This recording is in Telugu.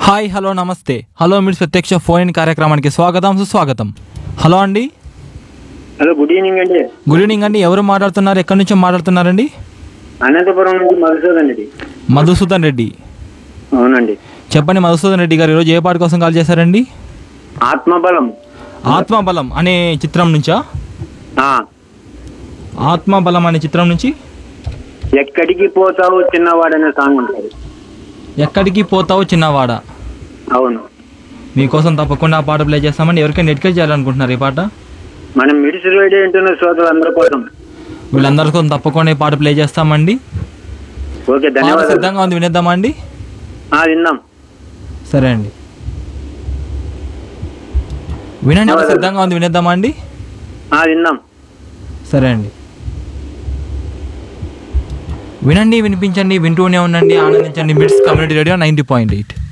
hi hello namaste hello MIDS ప్రత్యక్ష ఫోన్ ఇన్ కార్యక్రమానికి స్వాగతం సుస్వాగతం హలో అండి హలో గుడ్ ఈవినింగ్ అండి గుడ్ ఈవినింగ్ అండి ఎవరు మాట్లాడుతున్నారు ఎక్కడి నుంచి మాట్లాడుతున్నారండి అనంతపురం నుంచి మధుసూదన్ రెడ్డి మధుసూదన్ రెడ్డి అవునండి చెప్పండి మధుసూదన్ రెడ్డి గారు ఈరోజు ఏ పాట కోసం కాల్ చేశారండి ఆత్మబలం ఆత్మబలం అనే చిత్రం నుంచా ఆ, ఆత్మబలం అనే చిత్రం నుంచి ఎక్కడికి పోతావు చిన్నవాడనే సాంగ్ ఉంటుంది ఎక్కడికి పోతావు చిన్నవాడ అవును మీకోసం తప్పకుండా ఆ పాట ప్లే చేస్తామండి ఎవరికైనా నెట్కే చేయాలనుకుంటున్నారు ఈ పాట మనం మిడిసి రేడియో వింటున్న శ్రోతలు అందరి కోసం వీళ్ళందరి కోసం తప్పకుండా ఈ పాట ప్లే చేస్తామండి ఓకే పాట ధన్యవాదాలు సిద్ధంగా ఉంది వినేద్దామా అండి ఆ, విందాం సరే అండి వినండి పాట సిద్ధంగా ఉంది వినేద్దామా అండి ఆ, విందాం సరే అండి వినండి వినిపించండి వింటూనే ఉండండి ఆనందించండి MIDS community radio ninety point eight